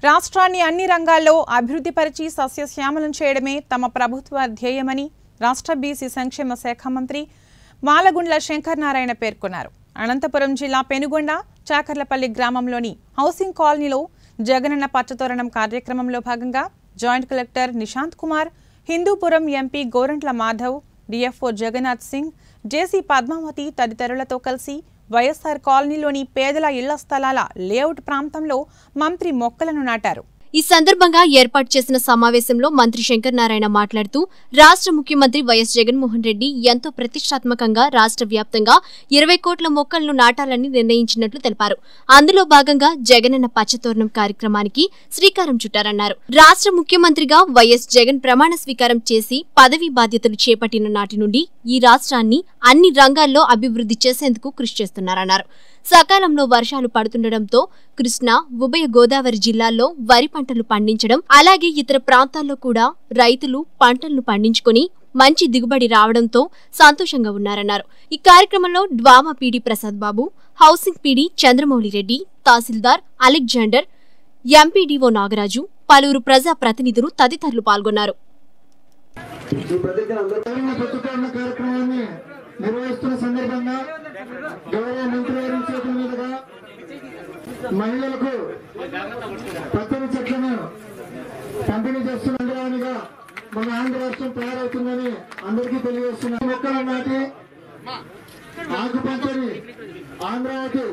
రాష్ట్రాన్ని అన్ని రంగాల్లో అభివృద్ధిపరిచి సస్యశ్యామలం చేయడమే తమ ప్రభుత్వ ధ్యేయమని రాష్ట్ర బీసీ సంక్షేమ శాఖ మంత్రి మాలగుండ్ల శంకర్ నారాయణ పేర్కొన్నారు అనంతపురం జిల్లా పెనుగొండ చాకర్లపల్లి గ్రామంలోని హౌసింగ్ కాలనీలో జగనన్న పచ్చతోరణం కార్యక్రమంలో భాగంగా joint collector Nishanth Kumar Hindupuram MP Gorantla Madhav DFO Jagannath Singh JC Padmavathi తదితరులతో కలిసి వైఎస్ఆర్ కాలనీలోని పేదల ఇళ్ల స్థలాల లేఅవుట్ ప్రాంతంలో మంత్రి మొక్కలను నాటారు ఈ సందర్భంగా ఏర్పాటు చేసిన సమావేశంలో మంత్రి శంకర్ నారాయణ మాట్లాడుతూ రాష్ట్ర ముఖ్యమంత్రి వైఎస్ జగన్మోహన్ రెడ్డి ఎంతో ప్రతిష్టాత్మకంగా రాష్ట్ర వ్యాప్తంగా ఇరవై కోట్ల మొక్కలను నాటాలని నిర్ణయించినట్లు తెలిపారు అందులో భాగంగా జగనన్న పచ్చతోరణం కార్యక్రమానికి శ్రీకారం చుట్టారన్నారు రాష్ట్ర ముఖ్యమంత్రిగా వైఎస్ జగన్ ప్రమాణ స్వీకారం చేసి పదవీ బాధ్యతలు చేపట్టిన నాటి నుండి ఈ రాష్ట్రాన్ని అన్ని రంగాల్లో అభివృద్ధి చేసేందుకు కృషి చేస్తున్నారన్నారు సకాలంలో వర్షాలు పడుతుండటంతో కృష్ణా ఉభయ గోదావరి జిల్లాల్లో వరి పంటలు పండించడం అలాగే ఇతర ప్రాంతాల్లో కూడా రైతులు పంటలను పండించుకొని మంచి దిగుబడి రావడంతో సంతోషంగా ఉన్నారన్నారు ఈ కార్యక్రమంలో DWAMA PD Prasad Babu housing PD Chandramouli Reddy తహసీల్దార్ అలెగ్జాండర్ ఎంపీడీఓ నాగరాజు పలువురు ప్రజా ప్రతినిధులు తదితరులు పాల్గొన్నారు ఈ ప్రతిజ్ఞ అందరూ తెలంగాణ ప్రతిపాదన కార్యక్రమాన్ని నిర్వహిస్తున్న సందర్భంగా గౌరవ మంత్రి గారి చేతుల మీదుగా మహిళలకు పచ్చని చెట్లను పంపిణీ చేస్తున్నట్టుగా మన ఆంధ్ర రాష్ట్రం తయారవుతుందని అందరికీ తెలియజేస్తున్నారు మొక్కలు నాటి ఆకుపచ్చని ఆంధ్రావతి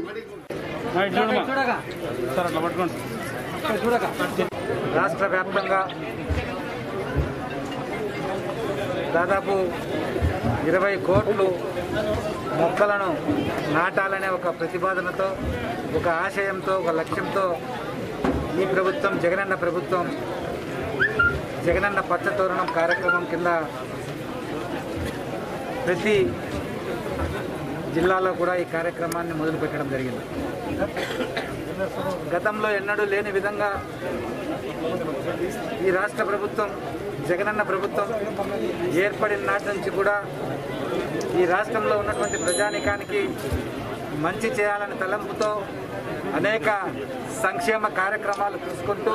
రాష్ట్ర వ్యాప్తంగా దాదాపు ఇరవై కోట్లు మొక్కలను నాటాలనే ఒక ప్రతిపాదనతో ఒక ఆశయంతో ఒక లక్ష్యంతో ఈ ప్రభుత్వం జగనన్న ప్రభుత్వం జగనన్న పచ్చతోరణం కార్యక్రమం కింద ప్రతి జిల్లాలో కూడా ఈ కార్యక్రమాన్ని మొదలుపెట్టడం జరిగింది గతంలో ఎన్నడూ లేని విధంగా ఈ రాష్ట్ర ప్రభుత్వం జగనన్న ప్రభుత్వం ఏర్పడిన నాటి నుంచి కూడా ఈ రాష్ట్రంలో ఉన్నటువంటి ప్రజానికానికి మంచి చేయాలని తలంపుతో అనేక సంక్షేమ కార్యక్రమాలు తీసుకుంటూ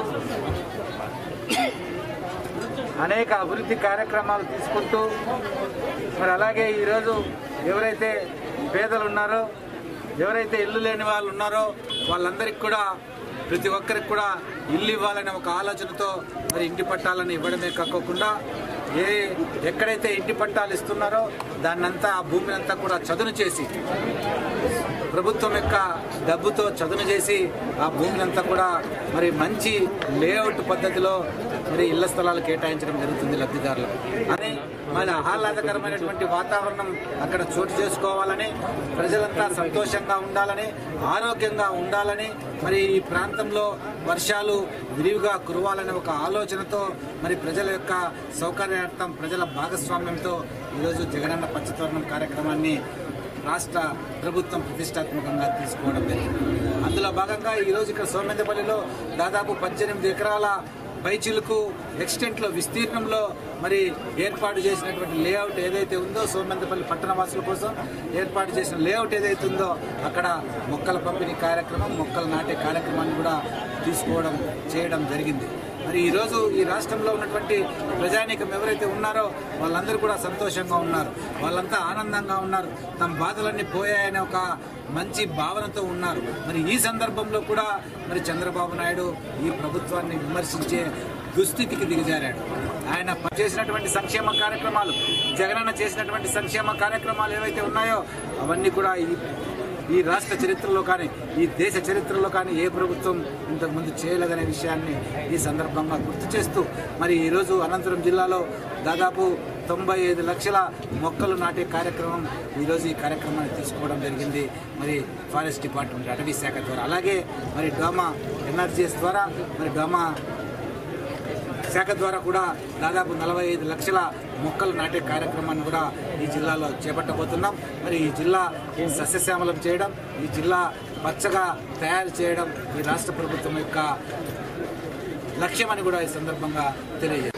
అనేక అభివృద్ధి కార్యక్రమాలు తీసుకుంటూ మరి అలాగే ఈరోజు ఎవరైతే పేదలు ఉన్నారో ఎవరైతే ఇల్లు లేని వాళ్ళు ఉన్నారో వాళ్ళందరికీ కూడా ప్రతి ఒక్కరికి కూడా ఇల్లు ఇవ్వాలనే ఒక ఆలోచనతో మరి ఇంటి పట్టాలను ఇవ్వడమే కాకోకుండా ఏ ఎక్కడైతే ఇంటి పట్టాలు ఇస్తున్నారో దాన్నంతా ఆ భూమిని అంతా కూడా చదును చేసి ప్రభుత్వం యొక్క డబ్బుతో చదును చేసి ఆ భూమిని అంతా కూడా మరి మంచి లేఅవుట్ పద్ధతిలో మరి ఇళ్ల స్థలాలు కేటాయించడం జరుగుతుంది లబ్ధిదారులకు అని మన ఆహ్లాదకరమైనటువంటి వాతావరణం అక్కడ చోటు చేసుకోవాలని ప్రజలంతా సంతోషంగా ఉండాలని ఆరోగ్యంగా ఉండాలని మరి ఈ ప్రాంతంలో వర్షాలు విరివిగా కురవాలనే ఒక ఆలోచనతో మరి ప్రజల యొక్క సౌకర్యార్థం ప్రజల భాగస్వామ్యంతో ఈరోజు జగనన్న పచ్చతోరణం కార్యక్రమాన్ని రాష్ట్ర ప్రభుత్వం ప్రతిష్టాత్మకంగా తీసుకోవడం జరిగింది అందులో భాగంగా ఈరోజు ఇక్కడ సోమేందపల్లిలో దాదాపు పద్దెనిమిది ఎకరాల పైచిలకు ఎక్స్టెంట్లో విస్తీర్ణంలో మరి ఏర్పాటు చేసినటువంటి లేఅవుట్ ఏదైతే ఉందో సోమందపల్లి పట్టణ వాసుల కోసం ఏర్పాటు చేసిన లేఅవుట్ ఏదైతే ఉందో అక్కడ మొక్కల పంపిణీ కార్యక్రమం మొక్కలు నాటే కార్యక్రమాన్ని కూడా తీసుకోవడం చేయడం జరిగింది మరి ఈరోజు ఈ రాష్ట్రంలో ఉన్నటువంటి ప్రజానీకం ఎవరైతే ఉన్నారో వాళ్ళందరూ కూడా సంతోషంగా ఉన్నారు వాళ్ళంతా ఆనందంగా ఉన్నారు తమ బాధలన్నీ పోయాయనే ఒక మంచి భావనతో ఉన్నారు మరి ఈ సందర్భంలో కూడా మరి చంద్రబాబు నాయుడు ఈ ప్రభుత్వాన్ని విమర్శించే దుస్థితికి దిగజారాడు ఆయన చేసినటువంటి సంక్షేమ కార్యక్రమాలు జగనన్న చేసినటువంటి సంక్షేమ కార్యక్రమాలు ఏవైతే ఉన్నాయో అవన్నీ కూడా ఈ ఈ రాష్ట్ర చరిత్రలో కానీ ఈ దేశ చరిత్రలో కానీ ఏ ప్రభుత్వం ఇంతకుముందు చేయలేదనే విషయాన్ని ఈ సందర్భంగా గుర్తు చేస్తూ మరి ఈరోజు అనంతపురం జిల్లాలో దాదాపు తొంభై ఐదు లక్షల మొక్కలు నాటే కార్యక్రమం ఈరోజు ఈ కార్యక్రమాన్ని తీసుకోవడం జరిగింది మరి ఫారెస్ట్ డిపార్ట్మెంట్ అటవీ శాఖ ద్వారా అలాగే మరి డోమా ఎన్ఆర్జీఎస్ ద్వారా మరి డోమా శాఖ ద్వారా కూడా దాదాపు నలభై ఐదు లక్షల మొక్కలు నాటే కార్యక్రమాన్ని కూడా ఈ జిల్లాలో చేపట్టబోతున్నాం మరి ఈ జిల్లా సస్యశ్యామలం చేయడం ఈ జిల్లా పచ్చగా తయారు చేయడం ఈ రాష్ట్ర ప్రభుత్వం యొక్క లక్ష్యమని కూడా ఈ సందర్భంగా తెలియజేస్తాం